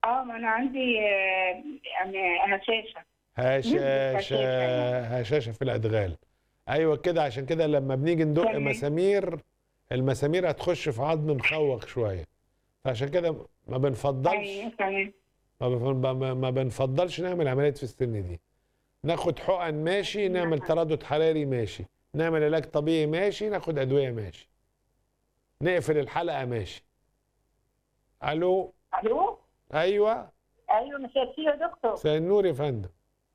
اه ما انا عندي آه، يعني هشاشه هشاشة هشاشة. هشاشة في الأدغال أيوة كده عشان كده لما بنيجي ندق تمام. مسامير المسامير هتخش في عظم مخوخ شوية فعشان كده ما بنفضلش ايوه تمام ما بن- ما- ما بنفضلش نعمل عمليات في السن دي ناخد حقن ماشي نعمل تردد حراري ماشي نعمل علاج طبيعي ماشي ناخد أدوية ماشي نقفل الحلقة ماشي ألو الو أيوة ايوه مساء الخير يا دكتور مساء النور يا فندم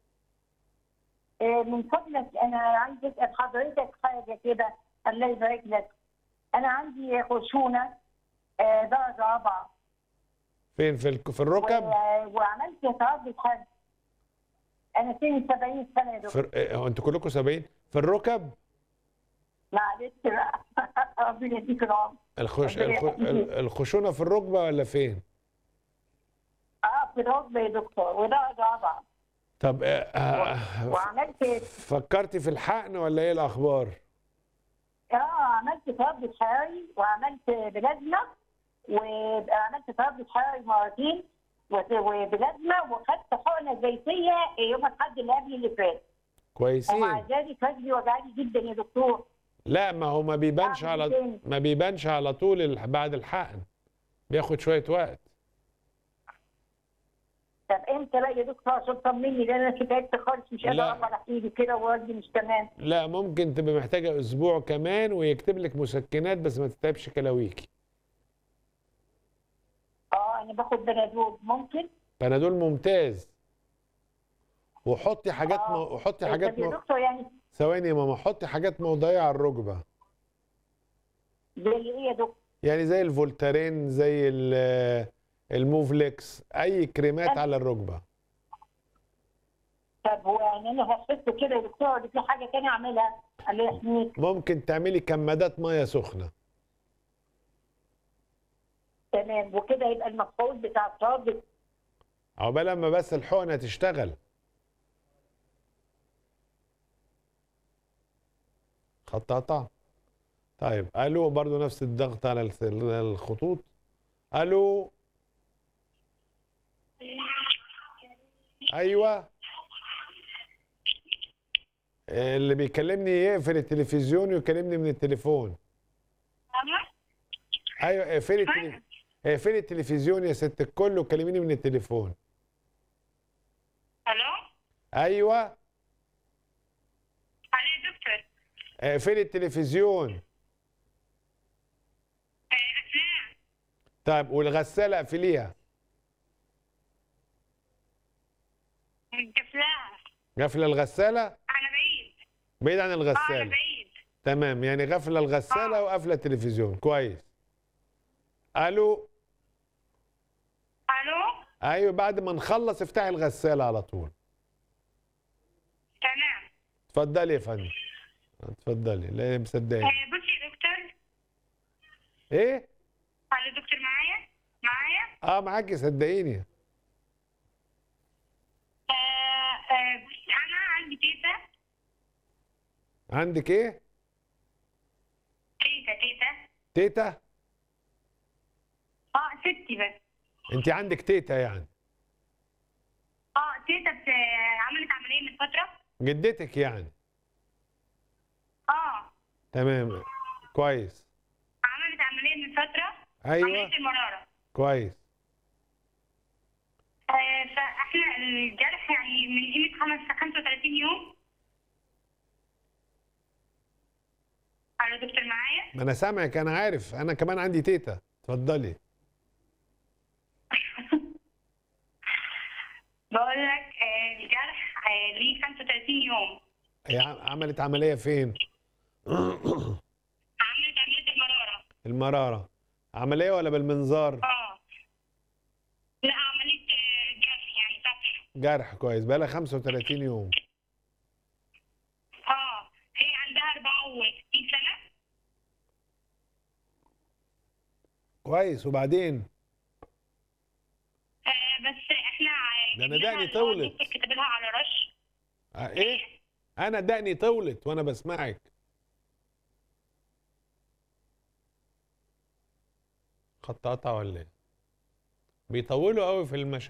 آه، من فضلك انا عايز اسال حضرتك حاجه كده الله يبارك لك انا عندي خشونه آه، درجه رابعه فين في الك- في الركب و- وعملت تردد حرج انا سني 70 سنه يا دكتور في إيه، هو انتوا كلكم 70 في الركب معلش بقى ربنا يديك العمر الخش ربنا الخ... يخليك. ال- الخشونه في الركبه ولا فين اه في الركبه يا دكتور ودرجه رابعه طب آه، آه، وعملت فكرتي في الحقن ولا ايه الاخبار اه عملت تردد حراري وعملت بلازما وعملت تردد حراري مرتين وت- وبلازما وخدت حقنه زيتيه يوم الاحد اللي قبل اللي فات ومع كويسين ذلك رجلي وجعاني جدا يا دكتور لا ما هو ما بيبانش أعمل على تاني. ما بيبانش على طول ال- بعد الحقن بياخد شويه وقت طب امتى بقى يا دكتور عشان طمني لان انا تعبت خالص مش قادره لا. اقف على ايدي كده ورجلي مش تمام لا ممكن تبقى محتاجه اسبوع كمان ويكتب لك مسكنات بس ما تتعبش كلاويكي اه انا باخد بنادول ممكن بنادول ممتاز وحطي حاجات آه. مو... وحطي طب حاجات يا مو... دكتور يعني ثواني يا ماما حطي حاجات موضعيه على الركبه زي ايه يا دكتور يعني زي الفولتارين زي ال- الموفليكس اي كريمات على الركبه طب هو يعني انا هحس كده يا دكتور ولا في حاجه تانية اعملها الله يحميك ممكن تعملي كمادات ميه سخنه تمام وكده يبقى المفعول بتاع التردد عقبال ما بس الحقنه تشتغل خط قطع طيب الو برضو نفس الضغط على الس- الخطوط الو ايوه اللي بيكلمني يقفل التلفزيون ويكلمني من التليفون ايوه اقفلي التلي... اقفلي التلفزيون يا ست الكل وكلميني من التليفون الو ايوه الو يا دكتور اقفلي التلفزيون افلام طيب والغساله اقفليها افلام قافله الغساله انا بعيد بعيد عن اه انا الغساله بعيد تمام يعني غافله الغساله وقافله التلفزيون كويس الو الو ايوه بعد ما نخلص افتحي الغساله على طول تمام اتفضلي يا فندم اتفضلي لا مصدقني آه، بصي يا دكتور ايه الو دكتور معايا معايا اه معاكي صدقيني آه، آه، انا عندي تيتا عندك ايه تيتا تيتا تيتا اه ستي بس انت عندك تيتا يعني اه تيتا بت... عملت عمليه من فتره جدتك يعني اه تمام كويس عملت عمليه من فتره ايوه عمليه المراره كويس آه، فاحنا الجرح يعني من قيمه خمس 35 يوم الو دكتور معايا ما انا سامعك انا عارف انا كمان عندي تيتا اتفضلي بقول لك آه، الجرح آه، ليه 35 يوم هي عم- عملت عمليه فين عملت عمليه المراره المراره عمليه ولا بالمنظار اه لا عمليه آه، جرح يعني فتح جرح كويس بقى لها 35 يوم اه هي عندها 64 سنه كويس وبعدين آه، بس احنا آه، ده أنا جبنا دقني اللي هو طولت. الدكتور كتب لها على رش آه ايه انا دقني طولت وانا بسمعك خط قطع ولا ايه بيطولوا قوي في المشاكل